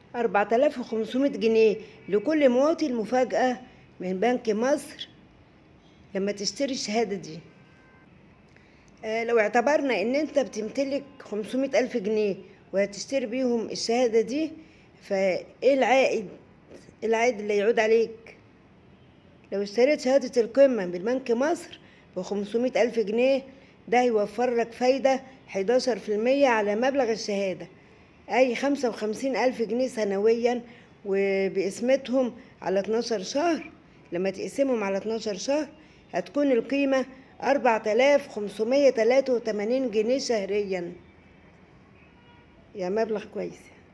4500 جنيه لكل مواطن مفاجأة من بنك مصر لما تشتري الشهادة دي آه، لو اعتبرنا ان انت بتمتلك 500 ألف جنيه وهتشتري بيهم الشهادة دي فايه العائد العائد اللي يعود عليك لو اشتريت شهادة القمة من بنك مصر ب 500 ألف جنيه ده هيوفر لك فايدة 11% على مبلغ الشهادة أي 55 ألف جنيه سنويا وبقسمتهم على 12 شهر لما تقسمهم على 12 شهر هتكون القيمة 4583 جنيه شهريا يا مبلغ كويس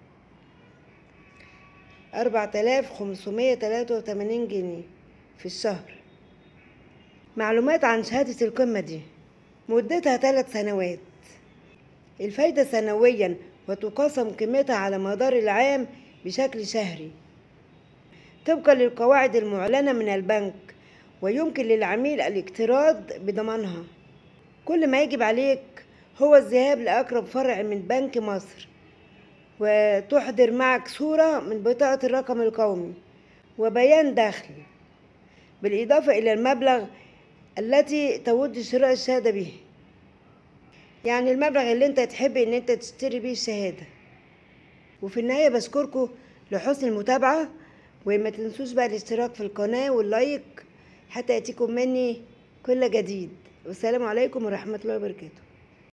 4583 جنيه في الشهر معلومات عن شهادة القمة دي مدتها ثلاث سنوات الفايدة سنويا وتقاسم قيمتها على مدار العام بشكل شهري طبقا للقواعد المعلنة من البنك ويمكن للعميل الاقتراض بضمانها كل ما يجب عليك هو الذهاب لأقرب فرع من بنك مصر وتحضر معك صورة من بطاقة الرقم القومي وبيان دخل بالإضافة إلى المبلغ التي تود شراء الشهادة به يعني المبلغ اللي انت تحب ان انت تشتري بيه الشهادة وفي النهاية بشكركم لحسن المتابعة وما تنسوش بقى الاشتراك في القناة واللايك حتى يأتيكم مني كل جديد والسلام عليكم ورحمة الله وبركاته